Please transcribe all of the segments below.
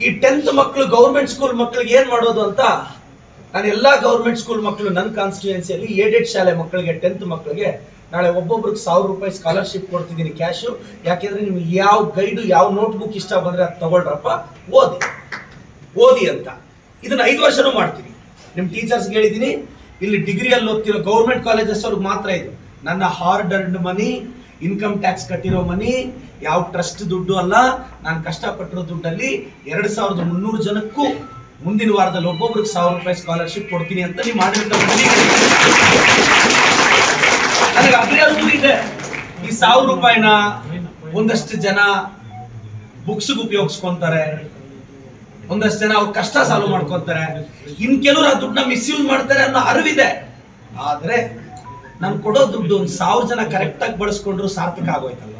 ಈ ಟೆಂತ್ ಮಕ್ಕಳು government school ಮಕ್ಕಳಿಗೆ ಏನ್ ಮಾಡೋದು ಅಂತ ನಾನು ಎಲ್ಲಾ ಗೌರ್ಮೆಂಟ್ ಸ್ಕೂಲ್ ಮಕ್ಕಳು ನನ್ನ ಕಾನ್ಸ್ಟಿಟ್ಯೂನ್ಸಿಯಲ್ಲಿ ಏಡೆಡ್ ಶಾಲೆ ಮಕ್ಕಳಿಗೆ ಟೆಂತ್ ಮಕ್ಕಳಿಗೆ ನಾಳೆ ಒಬ್ಬೊಬ್ರಿಗೆ ಸಾವಿರ ರೂಪಾಯಿ ಸ್ಕಾಲರ್ಶಿಪ್ ಕೊಡ್ತಿದ್ದೀನಿ ಕ್ಯಾಶು ಯಾಕೆಂದ್ರೆ ನಿಮ್ಗೆ ಯಾವ ಗೈಡು ಯಾವ ನೋಟ್ಬುಕ್ ಇಷ್ಟ ಬಂದ್ರೆ ಅದು ತಗೊಳ್ರಪ್ಪ ಓದಿ ಓದಿ ಅಂತ ಇದನ್ನ ಐದು ವರ್ಷನೂ ಮಾಡ್ತೀನಿ ನಿಮ್ಮ ಟೀಚರ್ಸ್ಗೆ ಹೇಳಿದ್ದೀನಿ ಇಲ್ಲಿ ಡಿಗ್ರಿಯಲ್ಲಿ ಓದ್ತಿರೋ ಗೌರ್ಮೆಂಟ್ ಕಾಲೇಜಸ್ ಅವ್ರಿಗೆ ಮಾತ್ರ ಇದು ನನ್ನ hard earned money income tax ಕಟ್ಟಿರೋ ಮನಿ ಯಾವ ಟ್ರಸ್ಟ್ ದುಡ್ಡು ಅಲ್ಲ ನಾನು ಕಷ್ಟಪಟ್ಟಿರೋ ದುಡ್ಡಲ್ಲಿ ಎರಡು ಸಾವಿರದ ಮುನ್ನೂರು ಜನಕ್ಕೂ ಮುಂದಿನ ವಾರದಲ್ಲಿ ಒಬ್ಬೊಬ್ರಿಗೆ ಸಾವಿರ ರೂಪಾಯಿ ಸ್ಕಾಲರ್ಶಿಪ್ ಕೊಡ್ತೀನಿ ಅಂತ ನೀವು ಮಾಡಿರೋ ನನಗೆ ಅಭಿಯಾನ ಇದೆ ಈ ಸಾವಿರ ರೂಪಾಯಿನ ಒಂದಷ್ಟು ಜನ ಬುಕ್ಸ್ಗೆ ಉಪಯೋಗಿಸ್ಕೊಂತಾರೆ ಒಂದಷ್ಟು ಜನ ಅವ್ರ ಕಷ್ಟ ಸಾಲ್ವ್ ಮಾಡ್ಕೊಂತಾರೆ ಇನ್ ಕೆಲವರು ಆ ದುಡ್ಡನ್ನ ಮಿಸ್ಯೂಸ್ ಮಾಡ್ತಾರೆ ಅನ್ನೋ ಅರಿವಿದೆ ಆದ್ರೆ ನಾನು ಕೊಡೋ ದುಡ್ಡು ಒಂದ್ ಸಾವಿರ ಜನ ಕರೆಕ್ಟ್ ಆಗಿ ಬಳಸ್ಕೊಂಡ್ರು ಸಾರ್ಥಕ ಆಗೋಯ್ತಲ್ವ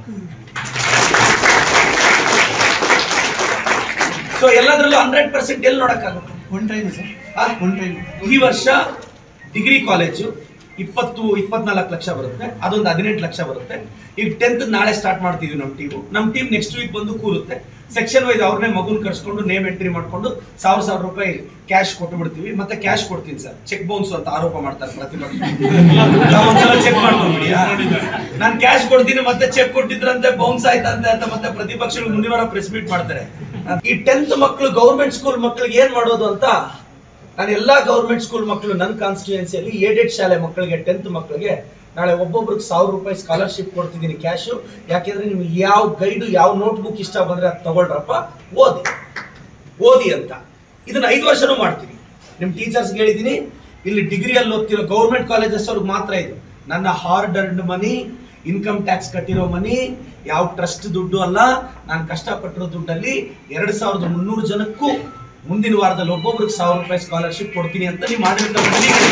ಸೊ ಎಲ್ಲದ್ರಲ್ಲೂ ಹಂಡ್ರೆಡ್ ಪರ್ಸೆಂಟ್ ಎಲ್ಲಿ ನೋಡಕ್ಕಾಗುತ್ತೆ ಒನ್ ಟೈಮ್ ಸರ್ ಆ? ಒನ್ ಟೈಮ್ ಈ ವರ್ಷ ಡಿಗ್ರಿ ಕಾಲೇಜು ಇಪ್ಪತ್ತು ಇಪ್ಪತ್ನಾಲ್ಕು ಲಕ್ಷ ಬರುತ್ತೆ ಅದೊಂದು ಹದಿನೆಂಟು ಲಕ್ಷ ಬರುತ್ತೆ ಈಗ ಟೆಂತ್ ನಾಳೆ ಸ್ಟಾರ್ಟ್ ಮಾಡ್ತೀವಿ ನಮ್ಮ ಟೀಮು ನಮ್ಮ ಟೀಮ್ ನೆಕ್ಸ್ಟ್ ವೀಕ್ ಬಂದು ಕೂರುತ್ತೆ ಸೆಕ್ಷನ್ ವೈಸ್ ಅವ್ರನ್ನೇ ಮಗುನ್ ಕರ್ಸ್ಕೊಂಡು ನೇಮ್ ಎಂಟ್ರಿ ಮಾಡ್ಕೊಂಡು ಸಾವಿರ ಸಾವಿರ ರೂಪಾಯಿ ಕ್ಯಾಶ್ ಕೊಟ್ಟು ಬಿಡ್ತೀವಿ ಮತ್ತೆ ಕ್ಯಾಶ್ ಕೊಡ್ತೀನಿ ಸರ್ ಚೆಕ್ ಬೌನ್ಸ್ ಅಂತ ಆರೋಪ ಮಾಡ್ತಾರೆ ಪ್ರತಿಪಕ್ಷ ನಾವ್ ಒಂದ್ಸಲ ಚೆಕ್ ಮಾಡ್ಕೊಂಡ್ಬಿಡಿ ನಾನು ಕ್ಯಾಶ್ ಕೊಡ್ತೀನಿ ಮತ್ತೆ ಚೆಕ್ ಕೊಟ್ಟಿದ್ರಂತೆ ಬೌನ್ಸ್ ಆಯ್ತಂತೆ ಅಂತ ಮತ್ತೆ ಪ್ರತಿಪಕ್ಷಗಳು ಮುಂದಿನ ವಾರ ಪ್ರೆಸ್ ಮೀಟ್ ಮಾಡ್ತಾರೆ ಈ ಟೆಂತ್ ಮಕ್ಕಳು ಗೌರ್ಮೆಂಟ್ ಸ್ಕೂಲ್ ಮಕ್ಕಳಿಗೆ ಏನ್ ಮಾಡೋದು ಅಂತ ನಾನು ಎಲ್ಲಾ ಗೌರ್ಮೆಂಟ್ ಸ್ಕೂಲ್ ಮಕ್ಕಳು ನನ್ನ ಕಾನ್ಸ್ಟಿಟ್ಯೂನ್ಸಿಯಲ್ಲಿ ಏಡೆಡ್ ಶಾಲೆ ಮಕ್ಕಳಿಗೆ ಟೆಂತ್ ಮಕ್ಕಳಿಗೆ ನಾಳೆ ಒಬ್ಬೊಬ್ರಿಗೆ ಸಾವಿರ ರೂಪಾಯಿ ಸ್ಕಾಲರ್ಶಿಪ್ ಕೊಡ್ತಿದ್ದೀನಿ ಕ್ಯಾಶು ಯಾಕೆಂದ್ರೆ ನಿಮ್ಗೆ ಯಾವ ಗೈಡು ಯಾವ ನೋಟ್ಬುಕ್ ಇಷ್ಟ ಬಂದ್ರೆ ಅದು ತಗೊಳ್ರಪ್ಪ ಓದಿ ಓದಿ ಅಂತ ಇದನ್ನ ಐದು ವರ್ಷನೂ ಮಾಡ್ತೀನಿ ನಿಮ್ಮ ಟೀಚರ್ಸ್ಗೆ ಹೇಳಿದ್ದೀನಿ ಇಲ್ಲಿ ಡಿಗ್ರಿಯಲ್ಲಿ ಓದ್ತಿರೋ ಗೌರ್ಮೆಂಟ್ ಕಾಲೇಜಸ್ ಅವ್ರಿಗೆ ಮಾತ್ರ ಇದು ನನ್ನ hard earned money income tax ಕಟ್ಟಿರೋ ಮನಿ ಯಾವ ಟ್ರಸ್ಟ್ ದುಡ್ಡು ಅಲ್ಲ ನಾನು ಕಷ್ಟಪಟ್ಟಿರೋ ದುಡ್ಡಲ್ಲಿ ಎರಡು ಸಾವಿರದ ಮುನ್ನೂರು ಜನಕ್ಕೂ ಮುಂದಿನ ವಾರದಲ್ಲಿ ಒಬ್ಬೊಬ್ರಿಗೆ ಸಾವಿರ ರೂಪಾಯಿ ಸ್ಕಾಲರ್ಶಿಪ್ ಕೊಡ್ತೀನಿ ಅಂತ ನೀವು ಮಾಡಿರೋ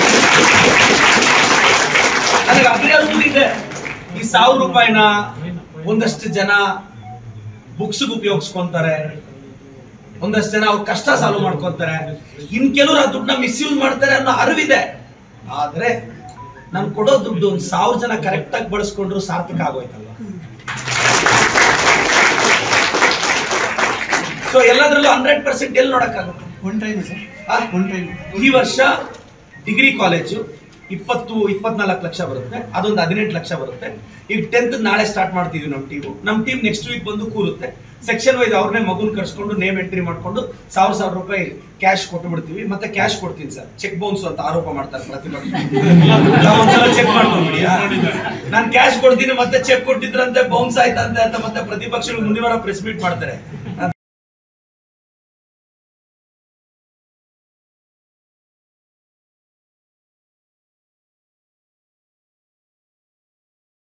ನನಗೆ ಅಭಿಯಾನ ಇದೆ ಈ ಸಾವಿರ ರೂಪಾಯಿನ ಒಂದಷ್ಟು ಜನ ಬುಕ್ಸ್ಗೆ ಉಪಯೋಗಿಸ್ಕೊಂತಾರೆ ಒಂದಷ್ಟು ಜನ ಅವ್ರ ಕಷ್ಟ ಸಾಲ್ವ್ ಮಾಡ್ಕೊಂತಾರೆ ಇನ್ ಕೆಲವರು ಆ ದುಡ್ಡನ್ನ ಮಿಸ್ಯೂಸ್ ಮಾಡ್ತಾರೆ ಅನ್ನೋ ಅರಿವಿದೆ ಆದ್ರೆ ನಾನು ಕೊಡೋ ದುಡ್ಡು ಒಂದ್ ಸಾವಿರ ಜನ ಕರೆಕ್ಟ್ ಆಗಿ ಬಳಸ್ಕೊಂಡ್ರು ಸಾರ್ಥಕ ಆಗೋಯ್ತಲ್ವ ಸೊ ಎಲ್ಲದ್ರಲ್ಲೂ ಹಂಡ್ರೆಡ್ ಪರ್ಸೆಂಟ್ ಎಲ್ಲಿ ನೋಡಕ್ಕಾಗುತ್ತೆ ಒನ್ ಟೈಮ್ ಸರ್ ಆ? ಒನ್ ಟೈಮ್ ಈ ವರ್ಷ ಡಿಗ್ರಿ ಕಾಲೇಜು ಇಪ್ಪತ್ತು ಇಪ್ಪತ್ನಾಲ್ಕು ಲಕ್ಷ ಬರುತ್ತೆ ಅದೊಂದು ಹದಿನೆಂಟು ಲಕ್ಷ ಬರುತ್ತೆ ಈಗ ಟೆಂತ್ ನಾಳೆ ಸ್ಟಾರ್ಟ್ ಮಾಡ್ತೀವಿ ನಮ್ಮ ಟೀಮು ನಮ್ಮ ಟೀಮ್ ನೆಕ್ಸ್ಟ್ ವೀಕ್ ಬಂದು ಕೂರುತ್ತೆ ಸೆಕ್ಷನ್ ವೈಸ್ ಅವ್ರನ್ನೇ ಮಗುನ್ ಕರ್ಸ್ಕೊಂಡು ನೇಮ್ ಎಂಟ್ರಿ ಮಾಡ್ಕೊಂಡು ಸಾವಿರ ಸಾವಿರ ರೂಪಾಯಿ ಕ್ಯಾಶ್ ಕೊಟ್ಟು ಬಿಡ್ತೀವಿ ಮತ್ತೆ ಕ್ಯಾಶ್ ಕೊಡ್ತೀನಿ ಸರ್ ಚೆಕ್ ಬೌನ್ಸ್ ಅಂತ ಆರೋಪ ಮಾಡ್ತಾರೆ ಪ್ರತಿಪಕ್ಷ ನಾವ್ ಒಂದ್ಸಲ ಚೆಕ್ ಮಾಡ್ಕೊಂಡ್ಬಿಡಿ ನಾನು ಕ್ಯಾಶ್ ಕೊಡ್ತೀನಿ ಮತ್ತೆ ಚೆಕ್ ಕೊಟ್ಟಿದ್ರಂತೆ ಬೌನ್ಸ್ ಆಯ್ತಂತೆ ಅಂತ ಮತ್ತೆ ಪ್ರತಿಪಕ್ಷಗಳು ಮುಂದಿನ ವಾರ ಪ್ರೆಸ್ ಮೀಟ್ ಮಾಡ್ತಾರೆ